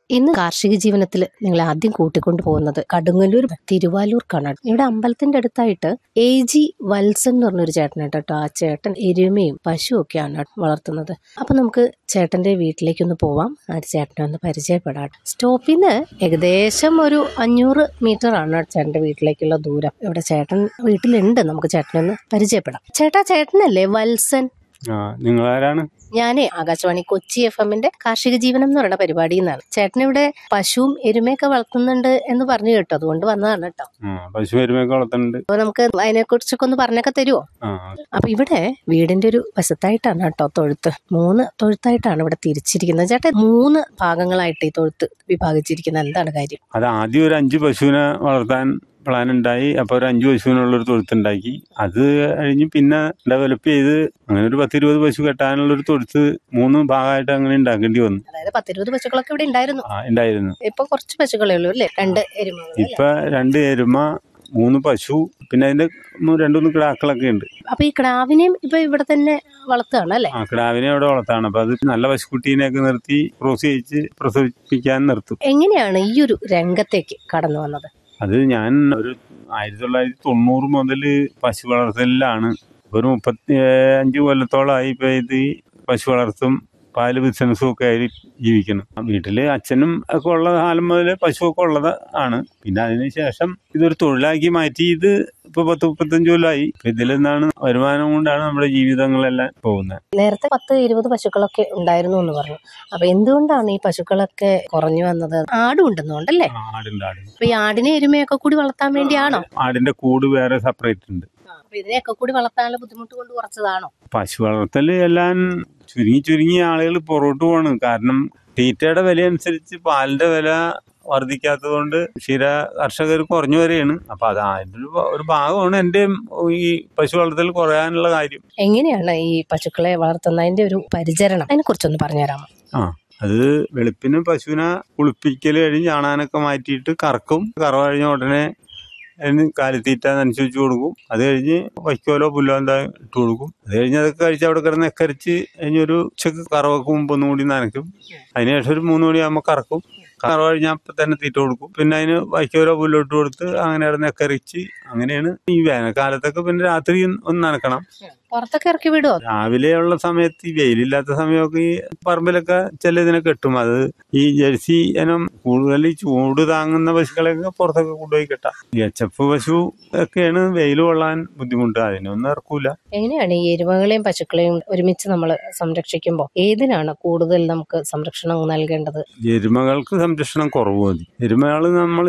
ഇന്ന് കാർഷിക ജീവനത്തിൽ നിങ്ങൾ ആദ്യം കൂട്ടിക്കൊണ്ടു പോകുന്നത് കടുങ്ങല്ലൂർ തിരുവാലൂർക്കാണ് ഇവിടെ അമ്പലത്തിന്റെ അടുത്തായിട്ട് എ ജി വത്സൻ എന്ന് പറഞ്ഞൊരു ചേട്ടനായിട്ട് കേട്ടോ ആ ചേട്ടൻ എരുമയും പശുവും ഒക്കെയാണ് വളർത്തുന്നത് അപ്പൊ നമുക്ക് ചേട്ടന്റെ വീട്ടിലേക്കൊന്ന് പോവാം ആ ചേട്ടനെ ഒന്ന് പരിചയപ്പെടാം സ്റ്റോപ്പിൽ നിന്ന് ഏകദേശം ഒരു അഞ്ഞൂറ് മീറ്റർ ആണ് ചേട്ടന്റെ വീട്ടിലേക്കുള്ള ദൂരം ഇവിടെ ചേട്ടൻ വീട്ടിലുണ്ട് നമുക്ക് ചേട്ടനെ ഒന്ന് പരിചയപ്പെടാം ചേട്ടാ ചേട്ടനല്ലേ വത്സൻ ആ നിങ്ങളാരാണ് ഞാനേ ആകാശവാണി കൊച്ചി എഫ് എമ്മിന്റെ കാർഷിക ജീവനം എന്ന് പറയുന്ന പരിപാടിയിൽ നിന്നാണ് ചേട്ടൻ ഇവിടെ പശുവും എരുമയൊക്കെ വളർത്തുന്നുണ്ട് എന്ന് പറഞ്ഞു കേട്ടോ അതുകൊണ്ട് വന്നതാണ് കേട്ടോ ആ പശു എരുമയൊക്കെ വളർത്തുന്നുണ്ട് അപ്പൊ നമുക്ക് അതിനെ കുറിച്ചൊക്കെ ഒന്ന് പറഞ്ഞൊക്കെ തരുമോ ആ അപ്പൊ ഇവിടെ വീടിന്റെ ഒരു വശത്തായിട്ടാണ് കേട്ടോ തൊഴുത്ത് മൂന്ന് തൊഴുത്തായിട്ടാണ് ഇവിടെ തിരിച്ചിരിക്കുന്നത് ചേട്ടാ മൂന്ന് ഭാഗങ്ങളായിട്ട് ഈ തൊഴുത്ത് വിഭാഗിച്ചിരിക്കുന്നത് എന്താണ് കാര്യം അത് ആദ്യം ഒരു അഞ്ച് പശുവിനെ വളർത്താൻ പ്ലാൻ ഉണ്ടായി അപ്പോൾ ഒരു അഞ്ച് പശുവിനുള്ളൊരു തൊഴുത്തുണ്ടാക്കി അത് കഴിഞ്ഞ് പിന്നെ ഡെവലപ്പ് ചെയ്ത് അങ്ങനെ ഒരു പത്തിരുപത് പശു കെട്ടാനുള്ളൊരു തൊഴുത്ത് മൂന്ന് ഭാഗമായിട്ട് അങ്ങനെ ഉണ്ടാക്കേണ്ടി വന്നു അതായത് പത്തിരുപത് പശുക്കളൊക്കെ ഇവിടെ ഉണ്ടായിരുന്നു ആ ഉണ്ടായിരുന്നു ഇപ്പൊ കുറച്ച് പശുക്കളേ ഉള്ളൂ അല്ലേ രണ്ട് എരുമകൾ അല്ലേ? ഇപ്പൊ രണ്ട് എരുമ മൂന്ന് പശു പിന്നെ അതിന്റെ മൂ- രണ്ടുമൂന്ന് കിടാക്കളൊക്കെ ഉണ്ട് അപ്പൊ ഈ ക്രാവിനെയും ഇപ്പൊ ഇവിടെ തന്നെ വളർത്തുകയാണ് അല്ലേ ആ കിടാവിനെ അവിടെ വളർത്താണ് അപ്പൊ അത് നല്ല പശുക്കുട്ടീനെയൊക്കെ നിർത്തി ക്രോസ് ചെയ്യിച്ച് പ്രസവിപ്പിക്കാൻ നിർത്തും എങ്ങനെയാണ് ഈ ഒരു രംഗത്തേക്ക് കടന്നു വന്നത് അത് ഞാൻ ഒരു ആയിരത്തി തൊള്ളായിരത്തി തൊണ്ണൂറ് മുതൽ പശു വളർത്തലിലാണ് ഒരു മുപ്പത്തി അഞ്ച് കൊല്ലത്തോളമായി ഇപ്പൊ ഇത് ഈ പശു വളർത്തും പാല് ബിസിനസ്സും ഒക്കെ ആയി ജീവിക്കണം വീട്ടില് അച്ഛനും ഒക്കെ ഉള്ള കാലം മുതൽ പശുവൊക്കെ ഉള്ളത് ആണ് പിന്നെ അതിന് ശേഷം ഇതൊരു തൊഴിലാക്കി മാറ്റി ഇത് ഇപ്പൊ പത്ത് മുപ്പത്തഞ്ച് കൊല്ലമായി ഇപ്പൊ ഇതിൽ നിന്നാണ് വരുമാനം കൊണ്ടാണ് നമ്മുടെ ജീവിതങ്ങളെല്ലാം പോകുന്നത് നേരത്തെ പത്ത് ഇരുപത് പശുക്കളൊക്കെ ഉണ്ടായിരുന്നു എന്ന് പറഞ്ഞു അപ്പൊ എന്തുകൊണ്ടാണ് ഈ പശുക്കളൊക്കെ കുറഞ്ഞു വന്നത് ആടും ഉണ്ടെന്നുണ്ടല്ലേ ആടുണ്ട് ആടുണ്ട് അപ്പൊ ഈ ആടിനെ എരുമയൊക്കെ കൂടി വളർത്താൻ വേണ്ടിയാണോ ആടിന്റെ കൂട് വേറെ സെപ്പറേറ്റ് ഉണ്ട് അപ്പൊ ഇതിനെയൊക്കെ കൂടി വളർത്താനുള്ള ബുദ്ധിമുട്ട് കൊണ്ട് കുറച്ചതാണോ പശു വളർത്തല് എല്ലാം ചുരുങ്ങി ചുരുങ്ങി ആളുകൾ പുറകോട്ട് പോവാണ് കാരണം തീറ്റയുടെ വില അനുസരിച്ച് പാലിന്റെ വില വർദ്ധിക്കാത്തതുകൊണ്ട് ക്ഷീര കർഷകർ കുറഞ്ഞു വരികയാണ് അപ്പൊ അത് അതിന്റെ ഒരു ഭ- ഒരു ഭാഗമാണ് എന്റെ ഈ പശു വളർത്തൽ കുറയാനുള്ള കാര്യം എങ്ങനെയാണ് ഈ പശുക്കളെ വളർത്തുന്നതിന്റെ ഒരു പരിചരണം അതിനെ കുറിച്ചൊന്ന് പറഞ്ഞുതരാമോ ആ അത് വെളുപ്പിന് പശുവിനെ കുളിപ്പിക്കൽ കഴിഞ്ഞ് ചാണാനൊക്കെ മാറ്റിയിട്ട് കറക്കും കറവ കഴിഞ്ഞ ഉടനെ അതിന് കാലിത്തീറ്റ നനച്ചുവെച്ച് കൊടുക്കും അത് കഴിഞ്ഞ് വൈക്കോലോ പുല്ലോ എന്താ ഇട്ട് കൊടുക്കും അത് കഴിഞ്ഞ് അതൊക്കെ കഴിച്ച് അവിടെ കിടന്ന് എക്കരിച്ച് കഴിഞ്ഞ് ഒരു ഉച്ചക്ക് കറവക്ക് മുമ്പ് ഒന്നും കൂടി നനയ്ക്കും അതിനുശേഷം ഒരു മൂന്ന് മണിയാകുമ്പോൾ കറക്കും കറവ കഴിഞ്ഞാൽ അപ്പം തന്നെ തീറ്റ കൊടുക്കും പിന്നെ അതിന് വൈക്കോലോ പുല്ലോ ഇട്ട് കൊടുത്ത് അങ്ങനെ കിടന്ന് എക്കരിച്ച് അങ്ങനെയാണ് ഈ വേനൽക്കാലത്തൊക്കെ പിന്നെ രാത്രി ഒന്ന് നനക്കണം പുറത്തൊക്കെ ഇറക്കി വിടുവോ രാവിലെയുള്ള സമയത്ത് ഈ വെയിലില്ലാത്ത സമയമൊക്കെ ഈ പറമ്പിലൊക്കെ ചില ഇതിനെ കെട്ടും അത് ഈ ജേഴ്സി ഇനം കൂടുതൽ ഈ ചൂട് താങ്ങുന്ന പശുക്കളെയൊക്കെ പുറത്തൊക്കെ കൊണ്ടുപോയി കെട്ടാം ഈ എച്ച് എഫ് പശു ഒക്കെയാണ് വെയിൽ കൊള്ളാൻ ബുദ്ധിമുട്ട് അതിനൊന്നും ഇറക്കൂല എങ്ങനെയാണ് ഈ എരുമകളെയും പശുക്കളെയും ഒരുമിച്ച് നമ്മൾ സംരക്ഷിക്കുമ്പോൾ ഏതിനാണ് കൂടുതൽ നമുക്ക് സംരക്ഷണം നൽകേണ്ടത് എരുമകൾക്ക് സംരക്ഷണം കുറവ് മതി എരുമകൾ നമ്മൾ